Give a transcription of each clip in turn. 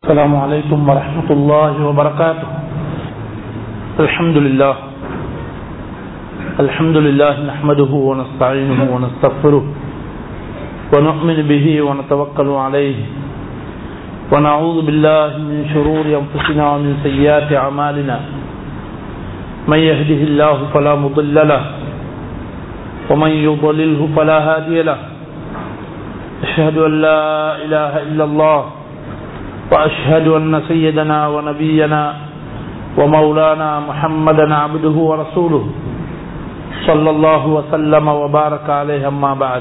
السلام عليكم ورحمة الله وبركاته الحمد لله الحمد لله نحمده ونستعينه ونستغفره ونؤمن به ونتوكل عليه ونعوذ بالله من شرور أنفسنا ومن سيئات أعمالنا من يهده الله فلا مضل له ومن يضلله فلا هادي له أشهد أن لا إله إلا الله وأشهد أن سيدنا ونبينا ومولانا محمدا عبده ورسوله صلى الله وسلم وبارك عليه أما بعد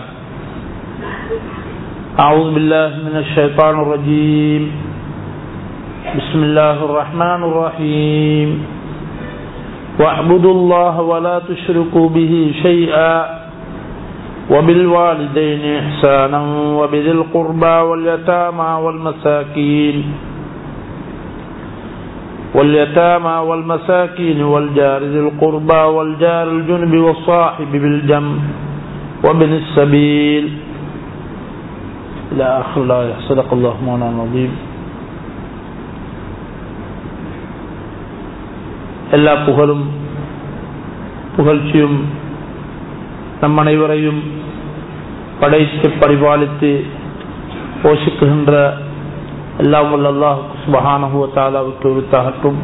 أعوذ بالله من الشيطان الرجيم بسم الله الرحمن الرحيم واعبدوا الله ولا تشركوا به شيئا وبالوالدين إحسانا وبذي القربى واليتامى والمساكين واليتامى والمساكين والجار ذي القربى والجار الجنب والصاحب بالجنب وابن السبيل إلى آخر الآية صدق الله مولانا العظيم எல்லா புகழும் புகழ்ச்சியும் நம் அனைவரையும் படைத்து பரிபாலித்து போஷிக்குகின்ற எல்லாம் வல்ல அல்லாஹ் சுபஹானஹுவ தாலாவுக்கு உரித்தாகட்டும்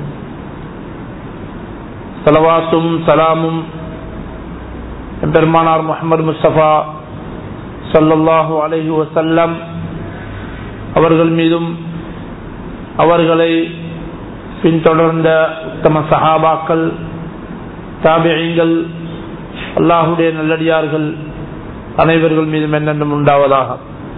சலவாத்தும் சலாமும் பெருமானார் முகமது முஸ்தபா சல்லல்லாஹு அலஹி வசல்லம் அவர்கள் மீதும் அவர்களை பின்தொடர்ந்த உத்தம சஹாபாக்கள் தாபியங்கள் அல்லாஹுடைய நல்லடியார்கள் அனைவர்கள் மீதும் என்னென்னும் உண்டாவதாக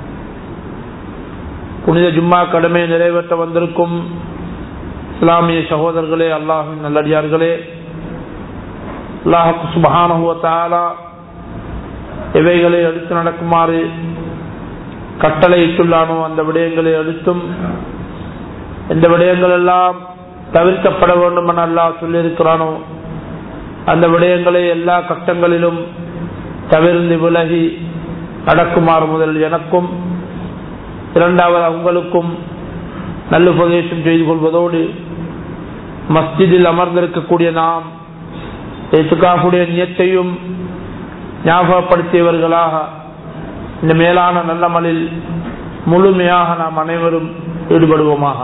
புனித ஜும்மா கடமை நிறைவேற்ற வந்திருக்கும் இஸ்லாமிய சகோதரர்களே அல்லாஹின் நல்லடியார்களே அல்லாஹு சுபஹானுவத்தாலா எவைகளை எடுத்து நடக்குமாறு கட்டளையிட்டுள்ளானோ அந்த விடயங்களை எடுத்தும் எந்த விடயங்கள் எல்லாம் தவிர்க்கப்பட வேண்டும் என அல்லாஹ் சொல்லியிருக்கிறானோ அந்த விடயங்களை எல்லா கட்டங்களிலும் தவிர்ந்து விலகி நடக்குமாறு முதல் எனக்கும் இரண்டாவது அவங்களுக்கும் நல்லுபதேசம் செய்து கொள்வதோடு மஸ்ஜிதில் அமர்ந்திருக்கக்கூடிய நாம் எத்துக்காவுடைய நியத்தையும் ஞாபகப்படுத்தியவர்களாக இந்த மேலான நல்லமலில் முழுமையாக நாம் அனைவரும் ஈடுபடுவோமாக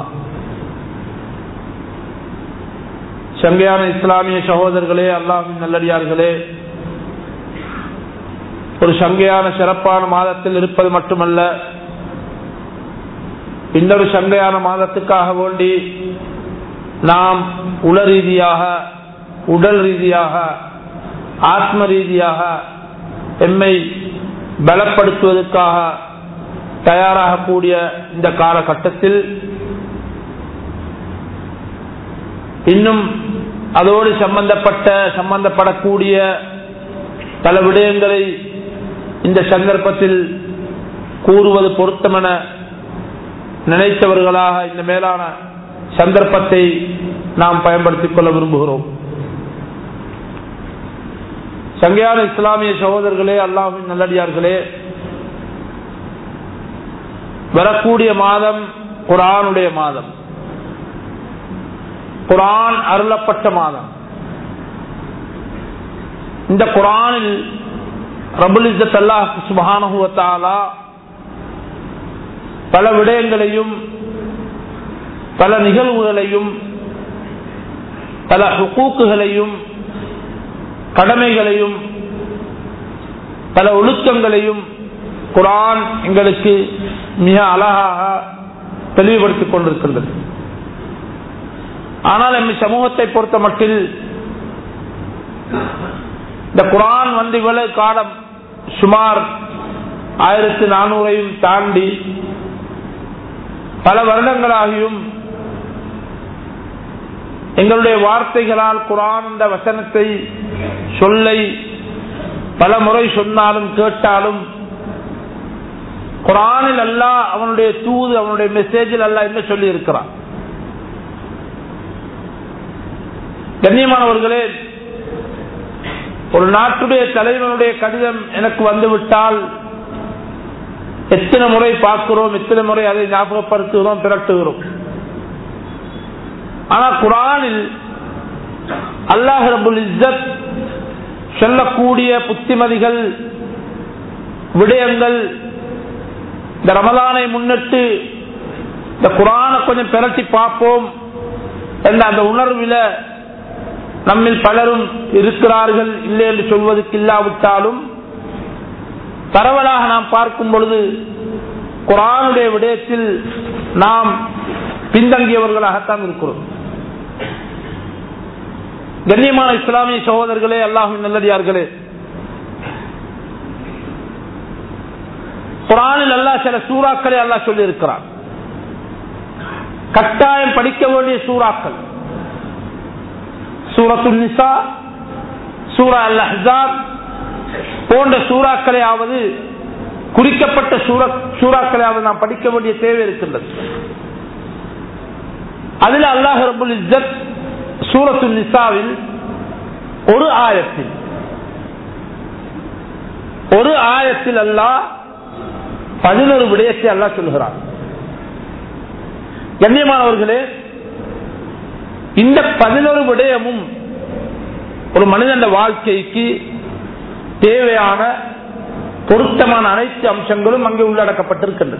சங்கையான இஸ்லாமிய சகோதரர்களே அல்லாஹின் நல்லடியார்களே ஒரு சங்கையான சிறப்பான மாதத்தில் இருப்பது மட்டுமல்ல இன்னொரு சங்கையான மாதத்துக்காக வேண்டி நாம் உள ரீதியாக உடல் ரீதியாக ஆத்ம ரீதியாக எம்மை பலப்படுத்துவதற்காக தயாராகக்கூடிய இந்த காலகட்டத்தில் இன்னும் அதோடு சம்பந்தப்பட்ட சம்பந்தப்படக்கூடிய பல விடயங்களை இந்த சந்தர்ப்பத்தில் கூறுவது பொருத்தமென நினைத்தவர்களாக இந்த மேலான சந்தர்ப்பத்தை நாம் பயன்படுத்திக் கொள்ள விரும்புகிறோம் சங்கையான இஸ்லாமிய சகோதரர்களே அல்லாஹின் நல்லடியார்களே வரக்கூடிய மாதம் குரானுடைய மாதம் குரான் அருளப்பட்ட மாதம் இந்த குரானில் ரபுல் இசத் அல்லாஹ் சுபானுவத்தாலா பல விடயங்களையும் பல நிகழ்வுகளையும் பல ஹுக்கூக்குகளையும் கடமைகளையும் பல ஒழுக்கங்களையும் குரான் எங்களுக்கு மிக அழகாக தெளிவுபடுத்திக் கொண்டிருக்கின்றது ஆனால் எம் சமூகத்தை பொறுத்த மட்டில் இந்த குரான் வந்து இவ்வளவு காலம் சுமார் ஆயிரத்தி நானூறையும் தாண்டி பல வருடங்களாகியும் எங்களுடைய வார்த்தைகளால் குரான் இந்த வசனத்தை சொல்லை பல முறை சொன்னாலும் கேட்டாலும் குரானில் அல்ல அவனுடைய தூது அவனுடைய மெசேஜில் அல்ல என்ன சொல்லி இருக்கிறான் கண்ணியமானவர்களே ஒரு நாட்டுடைய தலைவனுடைய கடிதம் எனக்கு வந்துவிட்டால் எத்தனை முறை பார்க்கிறோம் எத்தனை முறை அதை ஞாபகப்படுத்துகிறோம் திரட்டுகிறோம் ஆனா குரானில் அல்லாஹ் ரபுல் இஸ்ஸத் சொல்லக்கூடிய புத்திமதிகள் விடயங்கள் இந்த ரமலானை முன்னிட்டு இந்த குரானை கொஞ்சம் பிரட்டி பார்ப்போம் என்ற அந்த உணர்வில் நம்மில் பலரும் இருக்கிறார்கள் இல்லை என்று சொல்வதற்கு இல்லாவிட்டாலும் பரவலாக நாம் பார்க்கும் பொழுது குரானுடைய விடயத்தில் நாம் பின்தங்கியவர்களாகத்தான் இருக்கிறோம் கண்ணியமான இஸ்லாமிய சகோதரர்களே அல்லாஹின் நல்லடியார்களே குரானில் அல்லாஹ் சில சூறாக்களை அல்லாஹ் சொல்லி இருக்கிறார் கட்டாயம் படிக்க வேண்டிய சூறாக்கள் சூரத்து நிசா சூரா அல் அஹாப் போன்ற சூறாக்களையாவது குறிக்கப்பட்ட சூறாக்களையாவது நாம் படிக்க வேண்டிய தேவை இருக்கின்றது அதில் அல்லாஹ் ரபுல் இஸ்ஸத் சூரத்து நிசாவில் ஒரு ஆயத்தில் ஒரு ஆயத்தில் அல்லாஹ் பதினொரு விடயத்தை அல்லாஹ் சொல்கிறார் கண்ணியமானவர்களே இந்த பதினொரு விடயமும் ஒரு மனிதன் வாழ்க்கைக்கு தேவையான பொருத்தமான அனைத்து அம்சங்களும் அங்கே உள்ளடக்கப்பட்டிருக்கின்றது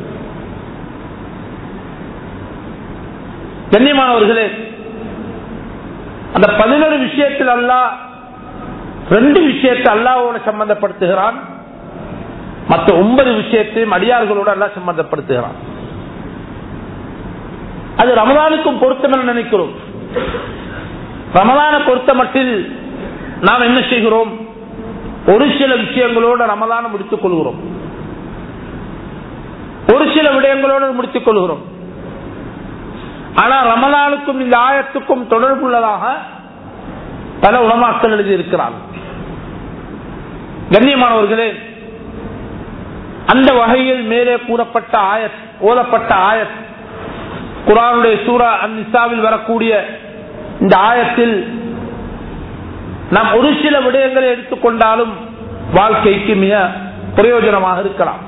கண்ணியமானவர்களே அந்த பதினொரு விஷயத்தில் அல்லா ரெண்டு விஷயத்தை அல்லாவோட சம்பந்தப்படுத்துகிறான் மற்ற ஒன்பது விஷயத்தையும் அடியார்களோடு அல்லா சம்பந்தப்படுத்துகிறான் அது ரமதானுக்கும் பொருத்தம் என நினைக்கிறோம் ரமதான பொறுத்த மட்டில் நாம் என்ன செய்கிறோம் ஒரு சில விஷயங்களோடு ரமதான முடித்துக் கொள்கிறோம் ஒரு சில விடயங்களோடு முடித்துக் கொள்கிறோம் ஆனா ரமலானுக்கும் இந்த ஆயத்துக்கும் தொடர்புள்ளதாக பல உணமாக்கள் எழுதி இருக்கிறார்கள் கண்ணியமானவர்களே அந்த வகையில் மேலே கூறப்பட்ட ஆயத் ஓதப்பட்ட ஆயத் குரானுடைய சூரா அந்நிசாவில் வரக்கூடிய இந்த ஆயத்தில் நாம் ஒரு சில விடயங்களை எடுத்துக்கொண்டாலும் வாழ்க்கைக்கு மிக பிரயோஜனமாக இருக்கலாம்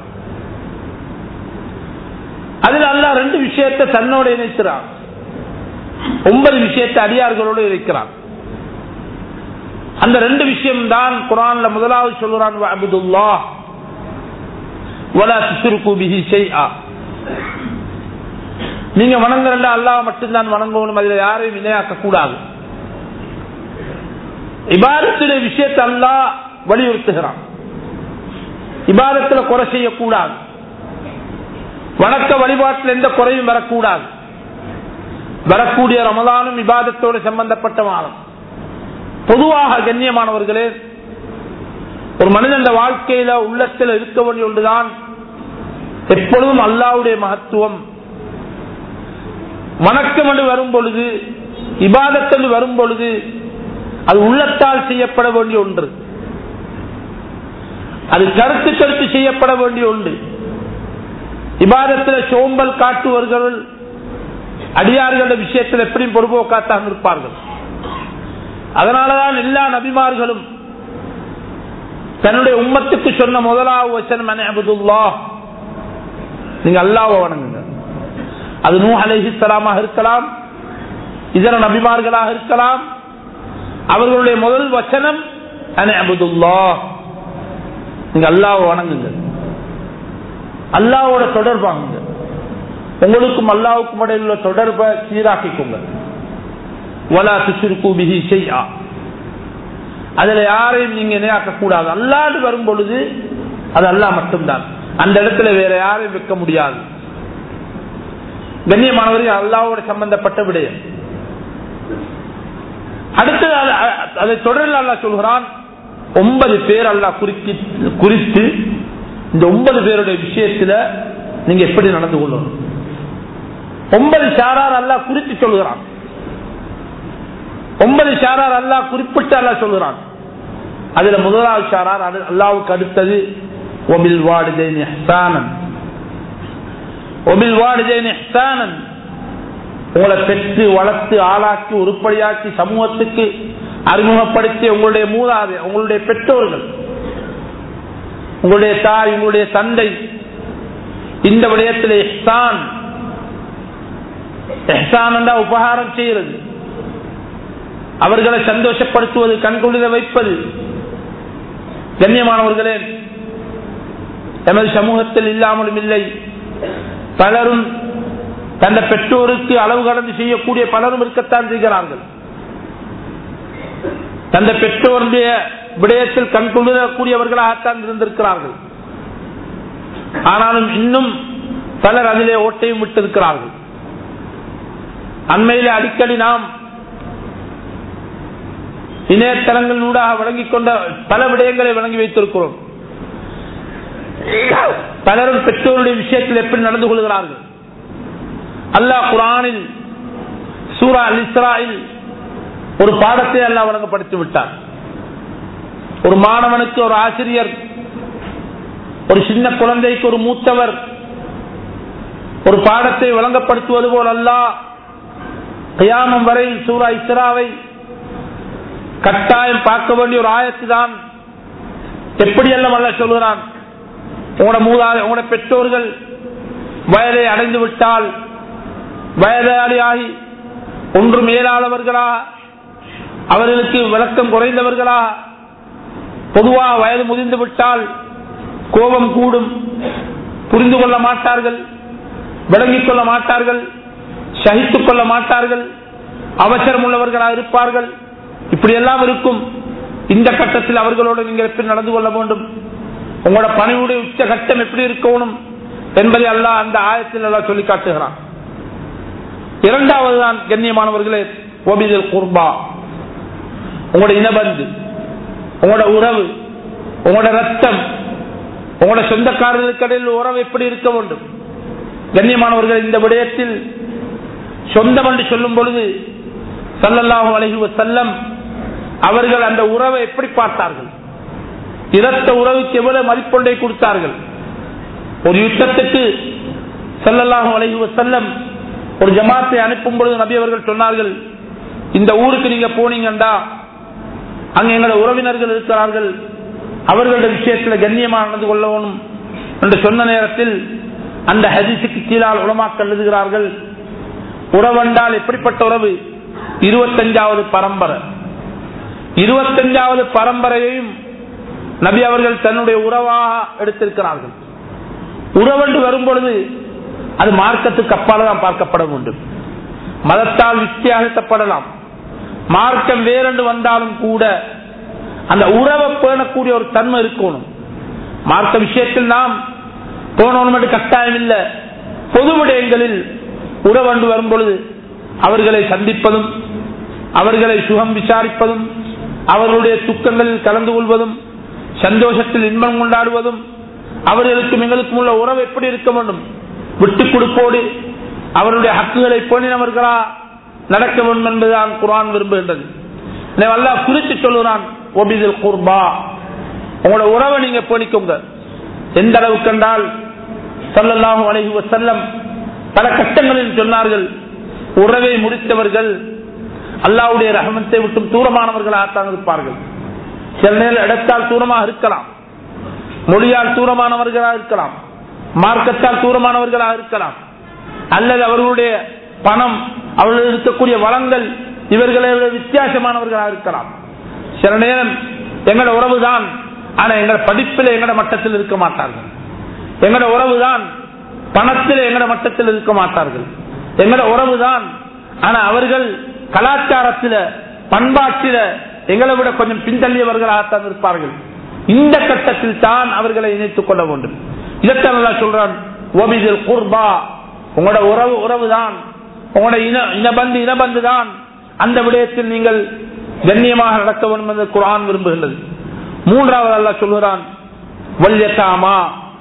அதில் அல்ல ரெண்டு விஷயத்தை தன்னோடு இணைக்கிறான் ஒன்பது விஷயத்தை அடியார்களோடு இணைக்கிறான் அந்த ரெண்டு விஷயம் தான் குரான்ல முதலாவது சொல்லுறான் அபுதுல்லா நீங்க வணங்குறல அல்லாஹ் மட்டும்தான் வணங்கணும் அதில் யாரையும் இணையாக்க கூடாது இபாதத்துடைய விஷயத்தை அல்லாஹ் வலியுறுத்துகிறான் இபாதத்தில் குறை செய்யக்கூடாது வணக்க வழிபாட்டில் எந்த குறையும் வரக்கூடாது வரக்கூடிய ரமதானும் விவாதத்தோடு சம்பந்தப்பட்ட மாதம் பொதுவாக கண்ணியமானவர்களே ஒரு மனிதன் வாழ்க்கையில உள்ளத்தில் இருக்க வேண்டிய ஒன்றுதான் எப்பொழுதும் அல்லாவுடைய மகத்துவம் வணக்கம் என்று வரும் பொழுது இபாதத்தில் வரும் பொழுது அது உள்ளத்தால் செய்யப்பட வேண்டிய ஒன்று அது கருத்து கருத்து செய்யப்பட வேண்டிய ஒன்று இபாதத்தில் சோம்பல் காட்டுவர்கள் அடியார்கள் விஷயத்தில் எப்படி பொறுப்போக்காத்தான் இருப்பார்கள் அதனாலதான் எல்லா நபிமார்களும் தன்னுடைய உம்மத்துக்கு சொன்ன முதலாவது வசனம் அபுதுல்லா நீங்க அல்லாவ வணங்குங்க அது நூ அலைஹிஸ்லாமாக இருக்கலாம் இதர நபிமார்களாக இருக்கலாம் அவர்களுடைய முதல் வசனம் அபுதுல்லா நீங்க அல்லாவ வணங்குங்க அல்லாவோட தொடர்பாங்க உங்களுக்கும் அல்லாவுக்கும் இடையில் உள்ள தொடர்பை சீராக்கிக்கோங்க வலா துசுருக்கு பிஹி செய்யா அதுல யாரையும் நீங்க இணையாக்க கூடாது அல்லாடு வரும் பொழுது அது அல்லா மட்டும்தான் அந்த இடத்துல வேற யாரையும் வைக்க முடியாது கண்ணியமானவர்கள் அல்லாவோட சம்பந்தப்பட்ட விடயம் அடுத்தது அதை தொடரில் அல்லா சொல்கிறான் ஒன்பது பேர் அல்லா குறித்து குறித்து இந்த ஒன்பது பேருடைய விஷயத்துல நீங்க எப்படி நடந்து கொள்ளணும் ஒன்பது சாரார் அல்லா குறித்து சொல்கிறான் ஒன்பது சாரார் அல்லா குறிப்பிட்டு அல்லா சொல்கிறான் அதுல முதலாவது சாரார் அல்லாவுக்கு அடுத்தது ஒபில் வாடுதேன் ஒபில் வாடுதேன் உங்களை பெற்று வளர்த்து ஆளாக்கி உருப்படியாக்கி சமூகத்துக்கு அறிமுகப்படுத்தி உங்களுடைய மூதாது உங்களுடைய பெற்றோர்கள் உங்களுடைய தாய் உங்களுடைய தந்தை இந்த விடயத்தில் இஹ்சான் எஹ்சானண்டா உபகாரம் செய்யறது அவர்களை சந்தோஷப்படுத்துவது கண்குளிர வைப்பது கண்ணியமானவர்களே எமது சமூகத்தில் இல்லாமலும் இல்லை பலரும் தந்த பெற்றோருக்கு அளவு கடந்து செய்யக்கூடிய பலரும் இருக்கத்தான் செய்கிறார்கள் தந்த பெற்றோருடைய விடயத்தில் கண் குளிரக்கூடியவர்களாகத்தான் இருந்திருக்கிறார்கள் ஆனாலும் இன்னும் பலர் அதிலே ஓட்டையும் விட்டிருக்கிறார்கள் அண்மையிலே அடிக்கடி நாம் இணையதளங்கள் ஊடாக வழங்கிக் கொண்ட பல விடயங்களை வழங்கி வைத்திருக்கிறோம் பலரும் பெற்றோருடைய விஷயத்தில் எப்படி நடந்து கொள்கிறார்கள் அல்லாஹ் குரானில் சூரா அல் இஸ்ராயில் ஒரு பாடத்தை அல்லாஹ் வழங்கப்படுத்தி விட்டார் ஒரு மாணவனுக்கு ஒரு ஆசிரியர் ஒரு சின்ன குழந்தைக்கு ஒரு மூத்தவர் ஒரு பாடத்தை வழங்கப்படுத்துவது போல் அல்லாஹ் கயாமம் வரையில் சூரா இஸ்ராவை கட்டாயம் பார்க்க வேண்டிய ஒரு ஆயத்து தான் எப்படியெல்லாம் அல்ல சொல்கிறான் உங்களோட மூதாத உங்களோட பெற்றோர்கள் வயதை அடைந்து விட்டால் வயதாளியாகி ஒன்று மேலாளவர்களா அவர்களுக்கு விளக்கம் குறைந்தவர்களா பொதுவாக வயது முதிர்ந்து விட்டால் கோபம் கூடும் புரிந்து கொள்ள மாட்டார்கள் விளங்கிக் கொள்ள மாட்டார்கள் சகித்துக் கொள்ள மாட்டார்கள் அவசரம் உள்ளவர்களாக இருப்பார்கள் இப்படி எல்லாம் இருக்கும் இந்த கட்டத்தில் அவர்களோடு நீங்கள் எப்படி நடந்து கொள்ள வேண்டும் உங்களோட பணிவுடைய உச்ச கட்டம் எப்படி இருக்கணும் என்பதை அல்ல அந்த ஆயத்தில் எல்லாம் சொல்லி காட்டுகிறான் இரண்டாவது தான் கண்ணியமானவர்களே ஒபிதல் குர்பா உங்களோட இனபந்து உங்களோட உறவு உங்களோட ரத்தம் உங்களோட சொந்தக்காரர்களுக்கு இடையில் உறவு எப்படி இருக்க வேண்டும் கண்ணியமானவர்கள் இந்த விடயத்தில் சொந்தம் என்று சொல்லும் பொழுது சல்லல்லாஹு அலஹி செல்லம் அவர்கள் அந்த உறவை எப்படி பார்த்தார்கள் இரத்த உறவுக்கு எவ்வளவு மதிப்பொண்டை கொடுத்தார்கள் ஒரு யுத்தத்துக்கு செல்லல்லாஹு அலஹி செல்லம் ஒரு ஜமாத்தை அனுப்பும் பொழுது நபி அவர்கள் சொன்னார்கள் இந்த ஊருக்கு நீங்க போனீங்கண்டா அங்க எங்களோட உறவினர்கள் இருக்கிறார்கள் அவர்களுடைய விஷயத்தில் கண்ணியமாக நடந்து கொள்ளணும் என்று சொன்ன நேரத்தில் அந்த ஹதிசுக்கு கீழால் உளமாக்கல் எழுதுகிறார்கள் உறவென்றால் எப்படிப்பட்ட உறவு இருபத்தஞ்சாவது பரம்பரை இருபத்தஞ்சாவது பரம்பரையையும் நபி அவர்கள் தன்னுடைய உறவாக எடுத்திருக்கிறார்கள் உறவென்று வரும்பொழுது அது மார்க்கத்துக்கு அப்பால தான் பார்க்கப்பட வேண்டும் மதத்தால் வித்தியாசப்படலாம் மார்க்கம் வேறென்று வந்தாலும் கூட அந்த உறவை பேணக்கூடிய ஒரு தன்மை இருக்கணும் மார்க்க விஷயத்தில் நாம் போனோம் என்று கட்டாயம் இல்லை பொது விடயங்களில் உறவண்டு வரும் பொழுது அவர்களை சந்திப்பதும் அவர்களை சுகம் விசாரிப்பதும் அவர்களுடைய துக்கங்களில் கலந்து கொள்வதும் சந்தோஷத்தில் இன்பம் கொண்டாடுவதும் அவர்களுக்கும் எங்களுக்கும் உள்ள உறவு எப்படி இருக்க வேண்டும் விட்டுக் கொடுப்போடு அவருடைய ஹக்குகளை பேணினவர்களா நடக்க வேண்டும் என்பதுதான் குரான் விரும்புகின்றது அல்லா குறித்து சொல்லுறான் ஒபிதில் குர்பா உங்களோட உறவை நீங்க பேணிக்கோங்க எந்த அளவுக்கு என்றால் சொல்லலாம் அழகி செல்லம் பல கட்டங்களில் சொன்னார்கள் உறவை முடித்தவர்கள் அல்லாவுடைய ரகமத்தை விட்டும் தூரமானவர்களாகத்தான் இருப்பார்கள் சில நேரம் இடத்தால் தூரமாக இருக்கலாம் மொழியால் தூரமானவர்களாக இருக்கலாம் மார்க்கத்தால் தூரமானவர்களாக இருக்கலாம் அல்லது அவர்களுடைய பணம் அவர்கள் இருக்கக்கூடிய வளங்கள் இவர்களை விட வித்தியாசமானவர்களாக இருக்கலாம் சில நேரம் எங்களோட உறவுதான் ஆனா எங்களோட படிப்பில் எங்களோட மட்டத்தில் இருக்க மாட்டார்கள் எங்களோட உறவுதான் பணத்தில் எங்களோட மட்டத்தில் இருக்க மாட்டார்கள் எங்களோட உறவுதான் ஆனா அவர்கள் கலாச்சாரத்தில பண்பாட்டில எங்களை விட கொஞ்சம் பின்தள்ளியவர்களாகத்தான் இருப்பார்கள் இந்த கட்டத்தில் தான் அவர்களை இணைத்துக் கொள்ள வேண்டும் இதைத்தான் நல்லா சொல்றான் ஓபிதில் குர்பா உங்களோட உறவு உறவுதான் உங்களோட இன இனபந்து இனபந்து தான் அந்த விடயத்தில் நீங்கள் கண்ணியமாக நடக்க வேண்டும் என்று குரான் விரும்புகின்றது மூன்றாவது அல்ல சொல்கிறான் வல்யத்தாமா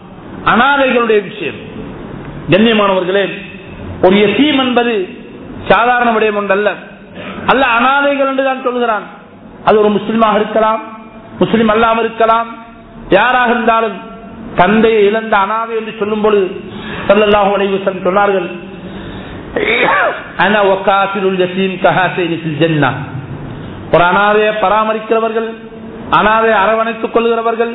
அனாதைகளுடைய விஷயம் கண்ணியமானவர்களே ஒரு எசீம் என்பது சாதாரண விடயம் ஒன்றல்ல அல்ல அனாதைகள் என்று தான் சொல்கிறான் அது ஒரு முஸ்லிமாக இருக்கலாம் முஸ்லிம் அல்லாமல் இருக்கலாம் யாராக இருந்தாலும் தந்தையை இழந்த அனாதை என்று சொல்லும் பொழுது சொல்லல்லாஹு அலைவசன் சொன்னார்கள் ஒரு அனாதையை பராமரிக்கிறவர்கள் அனாதை அரவணைத்துக் கொள்கிறவர்கள்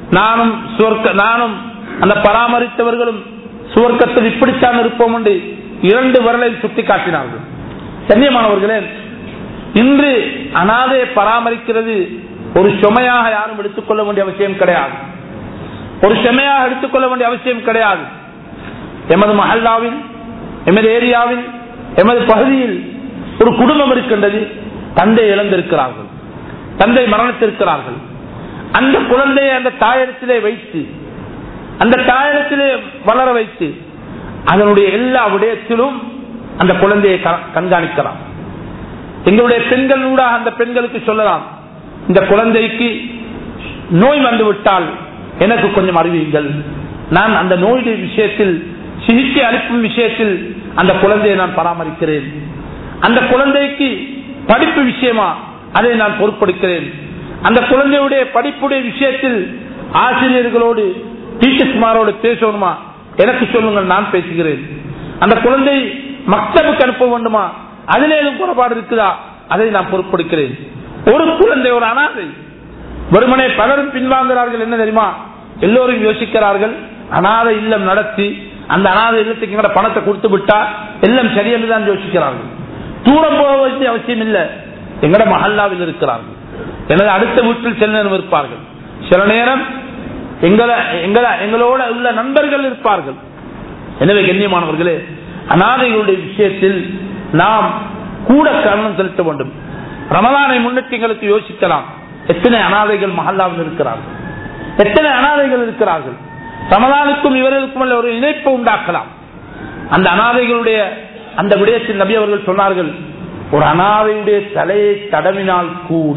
நானும் நானும் அந்த பராமரித்தவர்களும் சுவர்க்கத்தில் இப்படித்தான் இருப்போம் என்று இரண்டு விரலை சுட்டி காட்டினார்கள் கண்ணியமானவர்களே இன்று அனாதையை பராமரிக்கிறது ஒரு சுமையாக யாரும் எடுத்துக்கொள்ள வேண்டிய அவசியம் கிடையாது ஒரு சுமையாக எடுத்துக்கொள்ள வேண்டிய அவசியம் கிடையாது எமது மஹல்லாவில் எமது ஏரியாவில் எமது பகுதியில் ஒரு குடும்பம் இருக்கின்றது தந்தை இழந்திருக்கிறார்கள் தந்தை மரணத்திருக்கிறார்கள் அந்த குழந்தையை அந்த தாயத்திலே வைத்து அந்த தாயத்திலே வளர வைத்து அதனுடைய எல்லா விடயத்திலும் அந்த குழந்தையை க- கண்காணிக்கலாம் எங்களுடைய பெண்கள் ஊடாக அந்த பெண்களுக்கு சொல்லலாம் இந்த குழந்தைக்கு நோய் வந்து விட்டால் எனக்கு கொஞ்சம் அறிவியுங்கள் நான் அந்த நோயுடைய விஷயத்தில் சிகிச்சை அளிக்கும் விஷயத்தில் அந்த குழந்தையை நான் பராமரிக்கிறேன் அந்த குழந்தைக்கு படிப்பு விஷயமா அதை நான் பொறுப்படுக்கிறேன் அந்த குழந்தையுடைய படிப்புடைய விஷயத்தில் ஆசிரியர்களோடு டீச்சர்ஸ்மாரோடு பேசணுமா எனக்கு சொல்லுங்கள் நான் பேசுகிறேன் அந்த குழந்தை மக்தபுக்கு அனுப்ப வேண்டுமா அதில் ஏதும் குறைபாடு இருக்குதா அதை நான் பொறுப்படுக்கிறேன் ஒரு குழந்தை ஒரு அனாதை வெறுமனே பலரும் பின்வாங்குகிறார்கள் என்ன தெரியுமா எல்லோரும் யோசிக்கிறார்கள் அனாதை இல்லம் நடத்தி அந்த அனாதை இல்லத்துக்கு எங்கட பணத்தை கொடுத்து விட்டா எல்லாம் சரியென்று தான் யோசிக்கிறார்கள் தூரம் போக வேண்டிய அவசியம் இல்லை எங்கட மஹல்லாவில் இருக்கிறார்கள் எனது அடுத்த வீட்டில் சில நேரம் இருப்பார்கள் சில நேரம் எங்களை எங்களை எங்களோட உள்ள நண்பர்கள் இருப்பார்கள் எனவே கண்ணியமானவர்களே அனாதைகளுடைய விஷயத்தில் நாம் கூட கவனம் செலுத்த வேண்டும் ரமலானை முன்னிட்டு எங்களுக்கு யோசிக்கலாம் எத்தனை அனாதைகள் மஹல்லாவில் இருக்கிறார்கள் எத்தனை அனாதைகள் இருக்கிறார்கள் ரமலானுக்கும் இவர்களுக்கும் உள்ள ஒரு இணைப்பை உண்டாக்கலாம் அந்த அனாதைகளுடைய அந்த விடயத்தில் நபி அவர்கள் சொன்னார்கள் ஒரு அனாதையுடைய தலையை தடவினால் கூட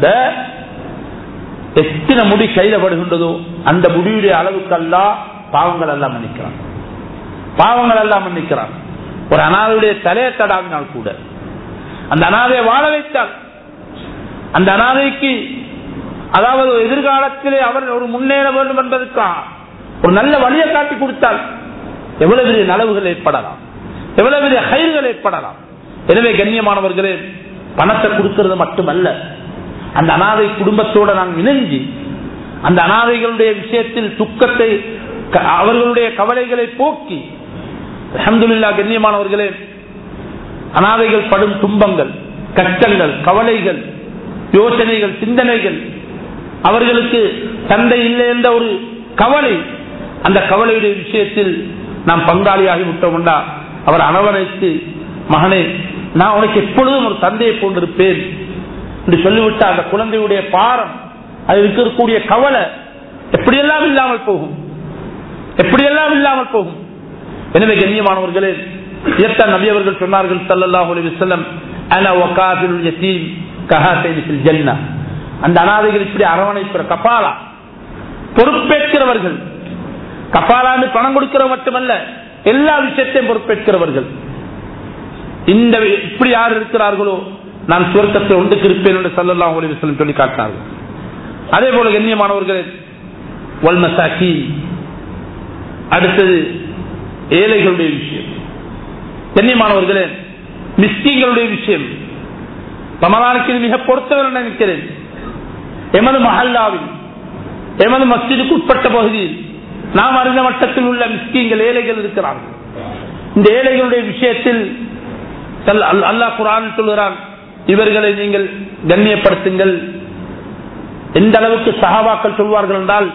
எத்தனை முடி கையில படுகின்றதோ அந்த முடியுடைய அளவுக்கு அல்ல பாவங்கள் எல்லாம் மன்னிக்கிறான் பாவங்கள் எல்லாம் மன்னிக்கிறான் ஒரு அனாதையுடைய தலையை தடாவினால் கூட அந்த அனாதையை வாழ வைத்தால் அந்த அனாதைக்கு அதாவது எதிர்காலத்திலே அவர் ஒரு முன்னேற வேண்டும் என்பதற்காக ஒரு நல்ல வழியை காட்டி கொடுத்தால் எவ்வளவு பெரிய நலவுகள் ஏற்படலாம் எவ்வளவு பெரிய கயிறுகள் ஏற்படலாம் எனவே கண்ணியமானவர்களே பணத்தை கொடுக்கிறது மட்டுமல்ல அந்த அனாதை குடும்பத்தோட நான் இணைஞ்சு அந்த அனாதைகளுடைய விஷயத்தில் துக்கத்தை க- அவர்களுடைய கவலைகளை போக்கி அஹமதுல்லா கண்ணியமானவர்களே அனாதைகள் படும் துன்பங்கள் கஷ்டங்கள் கவலைகள் யோசனைகள் சிந்தனைகள் அவர்களுக்கு தந்தை இல்லை என்ற ஒரு கவலை அந்த கவலையுடைய விஷயத்தில் நாம் பங்காளியாகி விட்டோம்டா அவர் அரவணைத்து மகனே நான் உனக்கு எப்பொழுதும் ஒரு தந்தையை போன்றிருப்பேன் என்று சொல்லிவிட்ட அந்த குழந்தையுடைய பாரம் அது இருக்கக்கூடிய கவலை எப்படியெல்லாம் இல்லாமல் போகும் எப்படியெல்லாம் இல்லாமல் போகும் எனவே கண்ணியமானவர்களே இதைத்தான் நபி அவர்கள் சொன்னார்கள் ஸல்லல்லாஹு அலைஹி வஸல்லம் அன வகாபில் யதீம் கஹாதைனி ஃபில் ஜன்னah அந்த அனாதைகள் இப்படி அரவணைக்கிற கபாலா பொறுப்பேற்கிறவர்கள் கபாலான்னு பணம் கொடுக்கிற மட்டுமல்ல எல்லா விஷயத்தையும் பொறுப்பேற்கிறவர்கள் இந்த இப்படி யார் இருக்கிறார்களோ நான் சுவர்க்கத்தை ஒன்றுக்கு இருப்பேன் என்று ஸல்லல்லாஹு அலைஹி வஸல்லம் சொல்லி காட்டினார்கள் அதே போல கண்ணியமானவர்களே வல் மசாக்கீன் அடுத்தது ஏழைகளுடைய விஷயம் கண்ணியமானவர்களே மிஸ்கிங்களுடைய விஷயம் ரமலானுக்கு இது மிக பொறுத்தவரை நினைக்கிறேன் எமது மஹல்லாவில் எமது மஸ்ஜிதுக்கு உட்பட்ட பகுதியில் நாம் அறிந்த மட்டத்தில் உள்ள மிஸ்கிங்கள் ஏழைகள் இருக்கிறார்கள் இந்த ஏழைகளுடைய விஷயத்தில் சல்- அல்- அல்லாஹ் குரான் சொல்கிறான் இவர்களை நீங்கள் கண்ணியப்படுத்துங்கள் எந்த அளவுக்கு சஹாபாக்கள் சொல்வார்கள் என்றால்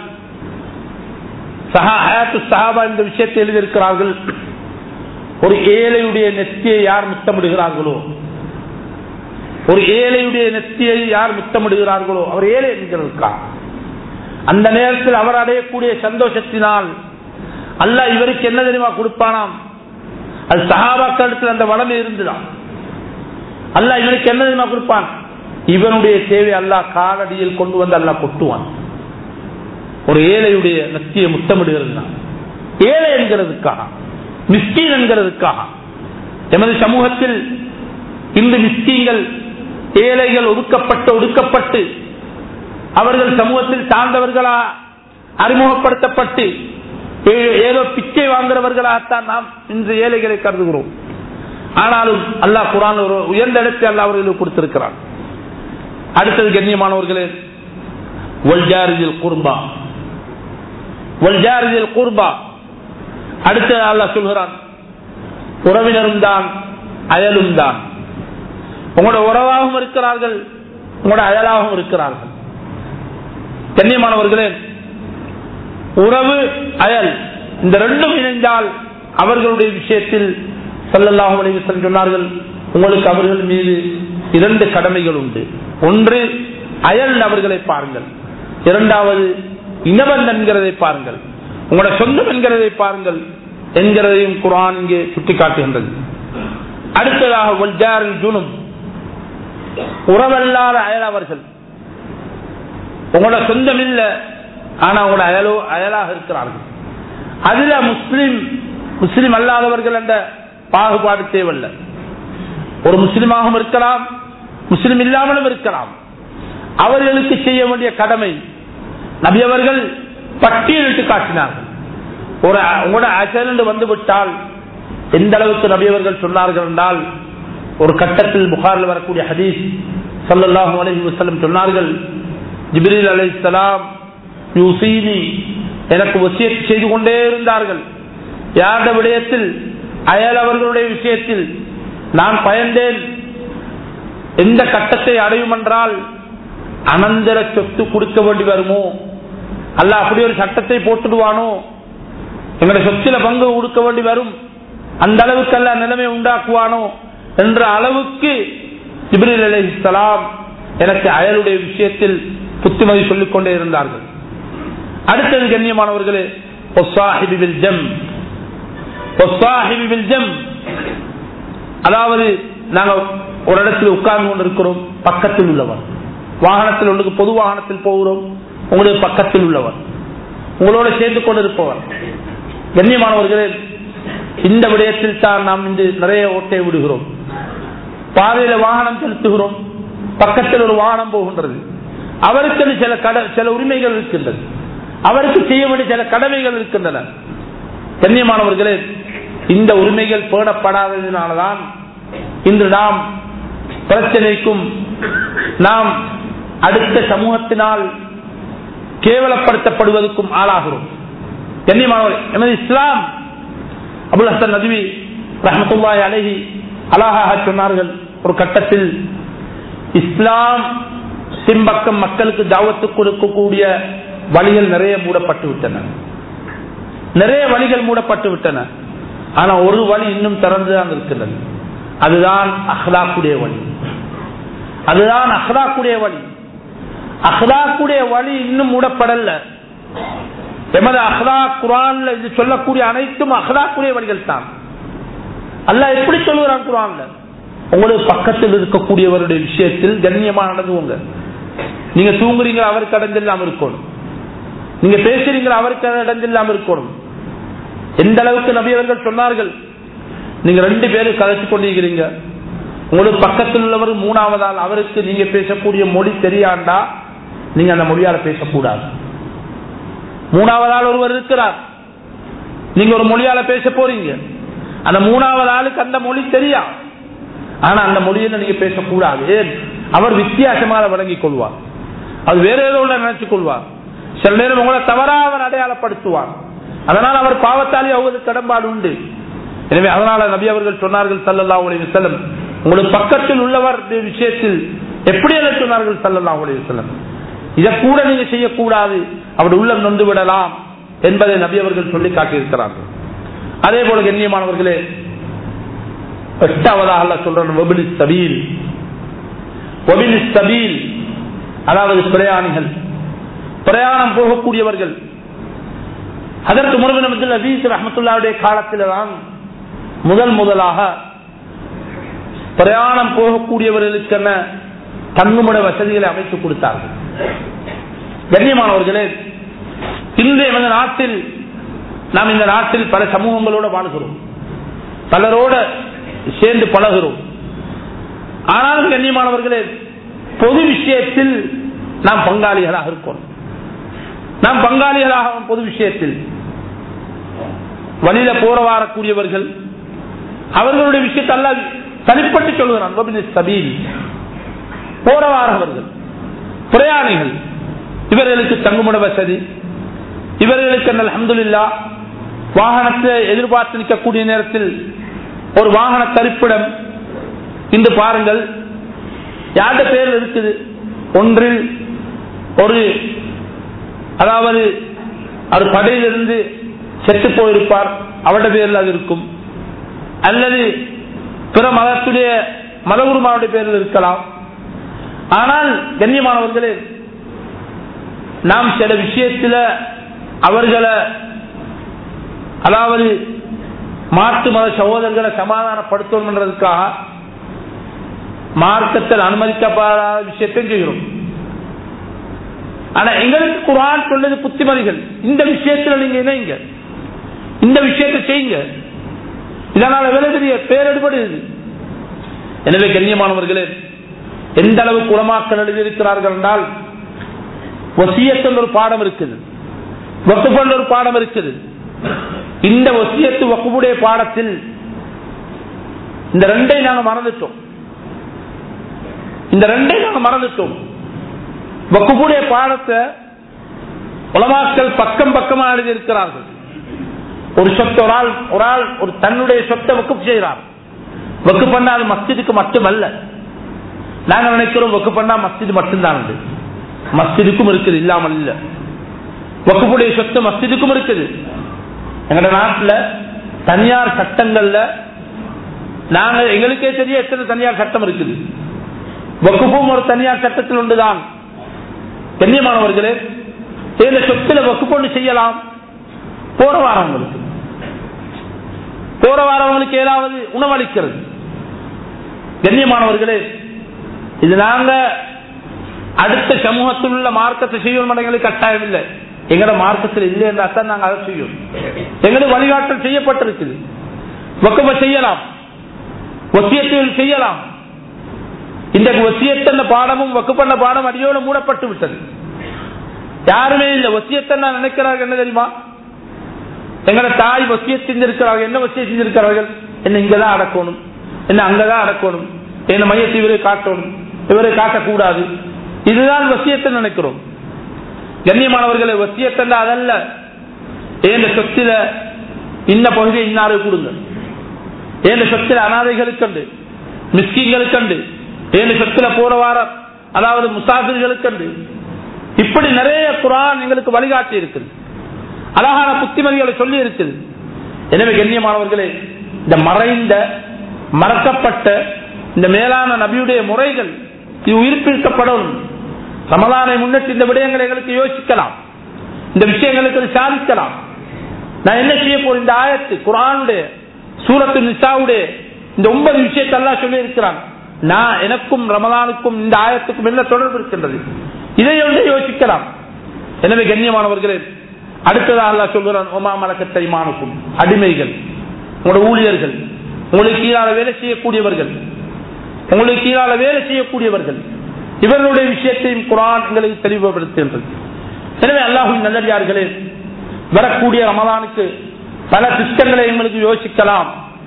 சஹா ஹயாத்து சஹாபா இந்த விஷயத்தை எழுதியிருக்கிறார்கள் ஒரு ஏழையுடைய நெத்தியை யார் முத்தமிடுகிறார்களோ ஒரு ஏழையுடைய நெத்தியை யார் முத்தமிடுகிறார்களோ அவர் ஏழை என்கிறதுக்கா அந்த நேரத்தில் அவர் அடையக்கூடிய சந்தோஷத்தினால் அல்லாஹ் இவருக்கு என்ன தெரியுமா கொடுப்பானாம் அது சகாபாக்களிடத்தில் அந்த வளமை இருந்துதான் அல்லாஹ் இவனுக்கு என்ன தெரியுமா கொடுப்பான் இவனுடைய தேவை அல்லாஹ் காலடியில் கொண்டு வந்து அல்லாஹ் கொட்டுவான் ஒரு ஏழையுடைய நத்தியை முத்தமிடுகிறது ஏழை என்கிறதுக்காக மிஸ்கீன் என்கிறதுக்காக எமது சமூகத்தில் இந்த மிஸ்கீங்கள் ஏழைகள் ஒதுக்கப்பட்டு ஒடுக்கப்பட்டு அவர்கள் சமூகத்தில் சார்ந்தவர்களா அறிமுகப்படுத்தப்பட்டு ஏ- ஏதோ பிச்சை வாங்குறவர்களாகத்தான் நாம் இன்று ஏழைகளை கருதுகிறோம் ஆனாலும் அல்லாஹ் குரான் ஒரு உயர்ந்த இடத்தை அல்லாஹ் அவர்களுக்கு கொடுத்திருக்கிறான் அடுத்தது கண்ணியமானவர்களே ஒல்ஜாரிதில் குர்பா ஒல்ஜாரிதில் குர்பா அடுத்து அல்லாஹ் சொல்கிறான் உறவினரும் தான் அயலும் தான் உங்களோட உறவாகவும் இருக்கிறார்கள் உங்களோட அயலாகவும் இருக்கிறார்கள் கண்ணியமானவர்களே உறவு அயல் இந்த ரெண்டும் இணைந்தால் அவர்களுடைய விஷயத்தில் சல்லல்லாஹு அலைஹி வஸல்லம் சொன்னார்கள் உங்களுக்கு அவர்கள் மீது இரண்டு கடமைகள் உண்டு ஒன்று அயல் நபர்களை பாருங்கள் இரண்டாவது இனவன் என்கிறதை பாருங்கள் உங்களோட சொந்தம் என்கிறதை பாருங்கள் என்கிறதையும் குரான் இங்கே சுட்டிக்காட்டுகின்றது அடுத்ததாக ஒல்ஜாரில் ஜுனும் உறவல்லாத அயலவர்கள் உங்களோட சொந்தம் இல்ல ஆனா உங்களோட அயலோ அயலாக இருக்கிறார்கள் அதுல முஸ்லிம் முஸ்லிம் அல்லாதவர்கள் என்ற பாகுபாடு தேவையில்லை ஒரு முஸ்லிமாகவும் இருக்கலாம் முஸ்லிம் இல்லாமலும் இருக்கலாம் அவர்களுக்கு செய்ய வேண்டிய கடமை நபி அவர்கள் பட்டியலிட்டு காட்டினார்கள் ஒரு உங்களோட அசல் வந்து விட்டால் எந்த அளவுக்கு நபி அவர்கள் சொன்னார்கள் என்றால் ஒரு கட்டத்தில் புகாரில் வரக்கூடிய ஹதீஸ் சல்லல்லாஹு அலைஹி வஸல்லம் சொன்னார்கள் ஜிப்ரீல் அலைஹிஸ்ஸலாம் யூசீனி எனக்கு வசியத் செய்து கொண்டே இருந்தார்கள் யாருடைய விடயத்தில் அயல் அவர்களுடைய விஷயத்தில் நான் பயந்தேன் எந்த கட்டத்தை அடையும் என்றால் அனந்தர சொத்து கொடுக்க வேண்டி வருமோ அல்ல அப்படி ஒரு சட்டத்தை போட்டுடுவானோ எங்களுடைய சொத்தில பங்கு கொடுக்க வேண்டி வரும் அந்த அளவுக்கு அல்ல நிலைமை உண்டாக்குவானோ என்ற அளவுக்கு இப்ரில் அலிஸ்லாம் எனக்கு அயலுடைய விஷயத்தில் புத்திமதி சொல்லிக் கொண்டே இருந்தார்கள் அடுத்தது கண்ணியமானவர்களே ஜம் ஜம் அதாவது நாங்கள் ஒரு இடத்தில் உட்கார்ந்து கொண்டிருக்கிறோம் பக்கத்தில் உள்ளவர் வாகனத்தில் ஒன்றுக்கு பொது வாகனத்தில் போகிறோம் உங்களுக்கு பக்கத்தில் உள்ளவர் உங்களோட சேர்ந்து கொண்டிருப்பவர் கண்ணியமானவர்களே இந்த விடயத்தில் தான் நாம் இன்று நிறைய ஓட்டை விடுகிறோம் பாதையில வாகனம் செலுத்துகிறோம் பக்கத்தில் ஒரு வாகனம் போகின்றது அவருக்கு சில கட சில உரிமைகள் இருக்கின்றது அவருக்கு செய்ய வேண்டிய சில கடமைகள் இருக்கின்றன கண்ணியமானவர்களே இந்த உரிமைகள் பேணப்படாததினால்தான் இன்று நாம் பிரச்சனைக்கும் நாம் அடுத்த சமூகத்தினால் கேவலப்படுத்தப்படுவதற்கும் ஆளாகிறோம் கண்ணியமானவர் எனது இஸ்லாம் அபுல் ஹசன் நதுவி ரஹமத்துல்லாய் அழகி அழகாக சொன்னார்கள் ஒரு கட்டத்தில் இஸ்லாம் பின்பக்கம் மக்களுக்கு தாவத்து கொடுக்கக்கூடிய வழிகள் நிறைய மூடப்பட்டு விட்டன நிறைய வழிகள் மூடப்பட்டு விட்டன ஆனா ஒரு வழி இன்னும் திறந்துதான் இருக்கின்றது அதுதான் அஹ்லாக்குடைய வழி அதுதான் அஹ்லாக்குடைய வழி அஹ்லாக்குடைய வழி இன்னும் மூடப்படல எமது அஹ்லா குரான்ல இது சொல்லக்கூடிய அனைத்தும் அஹ்லாக்குடைய வழிகள் தான் அல்ல எப்படி சொல்லுகிறான் குரான்ல உங்களுக்கு பக்கத்தில் இருக்கக்கூடியவருடைய விஷயத்தில் கண்ணியமா நடந்துவோங்க நீங்க தூங்குறீங்க அவருக்கு அடைஞ்சில்லாம இருக்கணும் நீங்க பேசுறீங்களா அவருக்கு அடைஞ்சில்லாம இருக்கணும் எந்த அளவுக்கு நபியவர்கள் சொன்னார்கள் நீங்க ரெண்டு பேரும் கதைச்சு கொண்டிருக்கிறீங்க உங்களுக்கு பக்கத்தில் உள்ளவர் மூணாவதால் அவருக்கு நீங்க பேசக்கூடிய மொழி தெரியாண்டா நீங்க அந்த மொழியால பேசக்கூடாது மூணாவதால் ஒருவர் இருக்கிறார் நீங்க ஒரு மொழியால பேச போறீங்க அந்த மூணாவது ஆளுக்கு அந்த மொழி தெரியா ஆனா அந்த மொழியில நீங்க பேசக்கூடாது ஏன் அவர் வித்தியாசமாக வழங்கிக் கொள்வார் அது வேற ஏதோ நினைச்சு கொள்வார் சில நேரம் உங்களை தவறா அவர் அடையாளப்படுத்துவார் அதனால் அவர் பாவத்தாலே அவருக்கு கடம்பாடு உண்டு எனவே அதனால நபி அவர்கள் சொன்னார்கள் சல்லல்லா உலக செல்லம் உங்களுக்கு பக்கத்தில் உள்ளவர் விஷயத்தில் எப்படி எல்லாம் சொன்னார்கள் சல்லல்லா உலக செல்லம் இதை கூட நீங்க செய்யக்கூடாது அவர் உள்ளம் நொந்து விடலாம் என்பதை நபி அவர்கள் சொல்லி காட்டியிருக்கிறார்கள் அதே போல கண்ணியமானவர்களே எட்டாவதாக சொல்றேன் சபீல் சபீல் அதாவது பிரயாணிகள் பிரயாணம் போகக்கூடியவர்கள் அதற்கு முருகன் அபீஸ் ரஹமத்துல்லாவுடைய காலத்தில் தான் முதல் முதலாக பிரயாணம் போகக்கூடியவர்களுக்கென தங்குமிட வசதிகளை அமைத்து கொடுத்தார்கள் கண்ணியமானவர்களே இன்றைய இந்த நாட்டில் நாம் இந்த நாட்டில் பல சமூகங்களோட வாழ்கிறோம் பலரோட சேர்ந்து பழகிறோம் ஆனாலும் கண்ணியமானவர்களே பொது விஷயத்தில் நாம் பங்காளிகளாக இருக்கோம் நாம் பங்காளிகளாக பொது விஷயத்தில் வழியில போற வாரக்கூடியவர்கள் அவர்களுடைய விஷயத்தை அல்ல தனிப்பட்டு சொல்கிறான் சபீல் போற வாரவர்கள் பிரயாணிகள் இவர்களுக்கு தங்குமிட வசதி இவர்களுக்கு அஹமதுல்லா வாகனத்தை எதிர்பார்த்து நிற்கக்கூடிய நேரத்தில் ஒரு வாகன தரிப்பிடம் இன்று பாருங்கள் யார்ட பேர் இருக்குது ஒன்றில் ஒரு அதாவது அவர் படையிலிருந்து செத்து போயிருப்பார் அவருடைய பேரில் அது இருக்கும் அல்லது பிற மதத்துடைய மதகுருமாவுடைய பேரில் இருக்கலாம் ஆனால் கண்ணியமானவர்களே நாம் சில விஷயத்தில் அவர்களை அதாவது மாற்று மத சகோதரர்களை சமாதானப்படுத்தணும் என்றதுக்காக மார்க்கத்தில் அனுமதிக்கப்படாத விஷயத்தையும் செய்கிறோம் ஆனா எங்களுக்கு குரான் சொல்றது புத்திமதிகள் இந்த விஷயத்துல நீங்க இணைங்க இந்த விஷயத்தை செய்யுங்க இதனால எவ்வளவு பெரிய பேரெடுபடுது எனவே கண்ணியமானவர்களே எந்த அளவு குளமாக்கல் எழுதியிருக்கிறார்கள் என்றால் வசியத்தில் ஒரு பாடம் இருக்குது வக்குபல் ஒரு பாடம் இருக்குது இந்த வசியத்து வக்குபுடைய பாடத்தில் இந்த ரெண்டை நாங்க மறந்துட்டோம் இந்த ரெண்டை நாங்க மறந்துட்டோம் வக்குபுடைய பாடத்தை உலமாக்கள் பக்கம் பக்கமா எழுதியிருக்கிறார்கள் ஒரு சொத்து ஒரு ஆள் ஒரு ஆள் ஒரு தன்னுடைய சொத்தை வக்குப் செய்கிறார் வக்கு பண்ணா அது மஸ்ஜிதுக்கு மட்டுமல்ல நாங்க நினைக்கிறோம் வக்கு பண்ணா மஸ்ஜிது மட்டும்தான் உண்டு மஸ்ஜிதுக்கும் இருக்குது இல்லாமல் இல்ல வக்குப்புடைய சொத்து மஸ்ஜிதுக்கும் இருக்குது எங்கட நாட்டுல தனியார் சட்டங்கள்ல நாங்க எங்களுக்கே தெரிய எத்தனை தனியார் சட்டம் இருக்குது வக்குப்பும் ஒரு தனியார் சட்டத்தில் ஒன்றுதான் கண்ணியமானவர்களே இந்த சொத்துல வக்குப்பொண்டு செய்யலாம் போற வாரவங்களுக்கு போற வாரவங்களுக்கு ஏதாவது உணவளிக்கிறது கண்ணியமானவர்களே இது நாங்க அடுத்த சமூகத்தில் உள்ள மார்க்கத்தை செய்யணும் எங்களுக்கு கட்டாயம் இல்லை எங்கட மார்க்கத்தில் இல்லை என்றா தான் நாங்க அதை செய்யும் எங்களுக்கு வழிகாட்டல் செய்யப்பட்டிருக்குது வக்கம செய்யலாம் ஒசியத்தில் செய்யலாம் இந்த ஒசியத்தன்ன பாடமும் வக்கு பண்ண பாடம் அடியோடு மூடப்பட்டு விட்டது யாருமே இல்லை ஒசியத்தன் நினைக்கிறார்கள் என்ன தெரியுமா எங்கட தாய் வசிய செஞ்சிருக்கிறார்கள் என்ன வசிய செஞ்சிருக்கிறார்கள் என்ன இங்கதான் அடக்கணும் என்ன அங்கதான் அடக்கணும் என்ன மையத்தை இவரை காட்டணும் இவரை காட்டக்கூடாது இதுதான் வசியத்தை நினைக்கிறோம் கண்ணியமானவர்களை வசியத்தல்ல அதல்ல ஏன் சொத்தில இன்ன பகுதியை இன்னாரு கொடுங்க ஏன் சொத்தில அனாதைகளுக்கண்டு மிஸ்கிங்களுக்கண்டு ஏன் சொத்தில போற வாரம் அதாவது முசாஃபிர்களுக்கண்டு இப்படி நிறைய குரான் எங்களுக்கு வழிகாட்டி இருக்குது அழகான புத்திமதிகளை சொல்லி இருக்குது எனவே கண்ணியமானவர்களே இந்த மறைந்த மறக்கப்பட்ட இந்த மேலான நபியுடைய முறைகள் இது உயிர்ப்பிக்கப்படும் ரமலானை முன்னிட்டு இந்த விடயங்களை எங்களுக்கு யோசிக்கலாம் இந்த விஷயங்களுக்கு சாதிக்கலாம் நான் என்ன செய்ய போறேன் இந்த ஆயத்து குரானுடைய சூரத்து நிசாவுடைய இந்த ஒன்பது விஷயத்தெல்லாம் சொல்லி இருக்கிறான் நான் எனக்கும் ரமலானுக்கும் இந்த ஆயத்துக்கும் என்ன தொடர்பு இருக்கின்றது இதை வந்து யோசிக்கலாம் எனவே கண்ணியமானவர்களே அடுத்ததாக அல்லா சொல்கிறான் ஒமா மலக்கத்தை மானுக்கும் அடிமைகள் உங்களோட ஊழியர்கள் உங்களுக்கு கீழால வேலை செய்யக்கூடியவர்கள் உங்களுக்கு கீழால வேலை செய்யக்கூடியவர்கள் இவர்களுடைய விஷயத்தையும் குரான் எங்களுக்கு தெளிவுபடுத்துகின்றது எனவே அல்லாஹும் நல்லடியார்களே வரக்கூடிய ரமதானுக்கு பல திட்டங்களை எங்களுக்கு யோசிக்கலாம்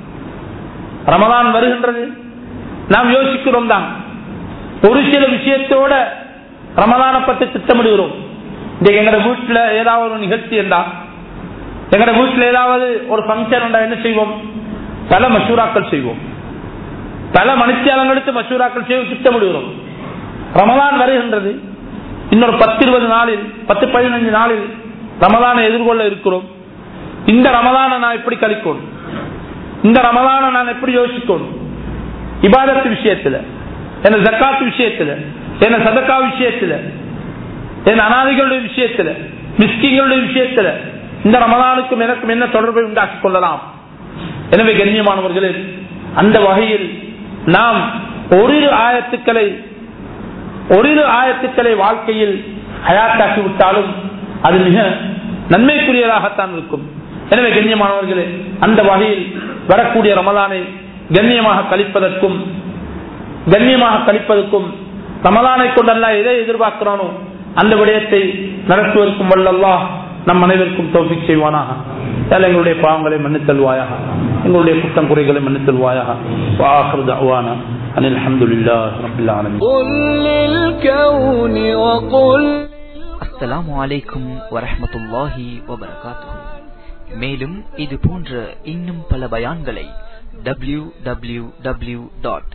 ரமதான் வருகின்றது நாம் யோசிக்கிறோம் தான் ஒரு சில விஷயத்தோட ரமதானை பற்றி திட்டமிடுகிறோம் இன்றைக்கு எங்கட வீட்டுல ஏதாவது ஒரு நிகழ்ச்சி இருந்தா எங்கட வீட்டுல ஏதாவது ஒரு பங்கன் இருந்தா என்ன செய்வோம் பல மசூராக்கள் செய்வோம் பல மனுஷியாளங்களுக்கு மசூராக்கள் செய்ய திட்டமிடுகிறோம் ரமலான் வருகின்றது இன்னொரு பத்து இருபது நாளில் பத்து பதினஞ்சு நாளில் ரமலானை எதிர்கொள்ள இருக்கிறோம் இந்த ரமலானை நான் எப்படி கழிக்கணும் இந்த ரமலானை நான் எப்படி யோசிக்கணும் இபாதத்து விஷயத்துல என்ன ஜக்காத்து விஷயத்துல என்ன சதக்கா விஷயத்துல என் அனாதிகளுடைய விஷயத்துல மிஸ்கிங்களுடைய விஷயத்துல இந்த ரமலானுக்கும் எனக்கும் என்ன தொடர்பை உண்டாக்கிக் கொள்ளலாம் எனவே கண்ணியமானவர்களே அந்த வகையில் நாம் ஒரு ஆயத்துக்களை ஒரு ஆயத்துக்களை வாழ்க்கையில் அயாத்தாக்கி விட்டாலும் அது மிக நன்மைக்குரியதாகத்தான் இருக்கும் எனவே கண்ணியமானவர்களே அந்த வகையில் வரக்கூடிய ரமலானை கண்ணியமாக கழிப்பதற்கும் கண்ணியமாக கழிப்பதற்கும் ரமலானை கொண்டல்ல எதை எதிர்பார்க்கிறானோ அந்த விடயத்தை நடத்துவதற்கும் வல்லல்லா நம் அனைவருக்கும் தோஃபிக் செய்வானாக எங்களுடைய பாவங்களை மன்னித்தல்வாயாக எங்களுடைய குற்றம் குறைகளை மன்னித்தல்வாயாக وآخر دعوانا أن الحمد لله رب العالمين قل للكون وقل அஸ்ஸலாமு அலைக்கும் வரஹ்மத்துல்லாஹி வபரகாத்துஹு மேலும் இது போன்ற இன்னும் பல பயான்களை டபிள்யூ டபிள்யூ டபிள்யூ டாட்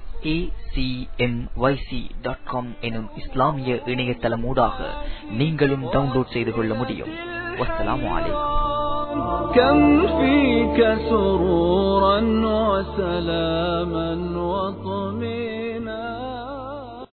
எனும் இஸ்லாமிய இணையதளமூடாக நீங்களும் டவுன்லோட் செய்து கொள்ள முடியும் வஸ்ஸலாமு அலைக்கும் كم فيك سرورا وسلاما وطمئنا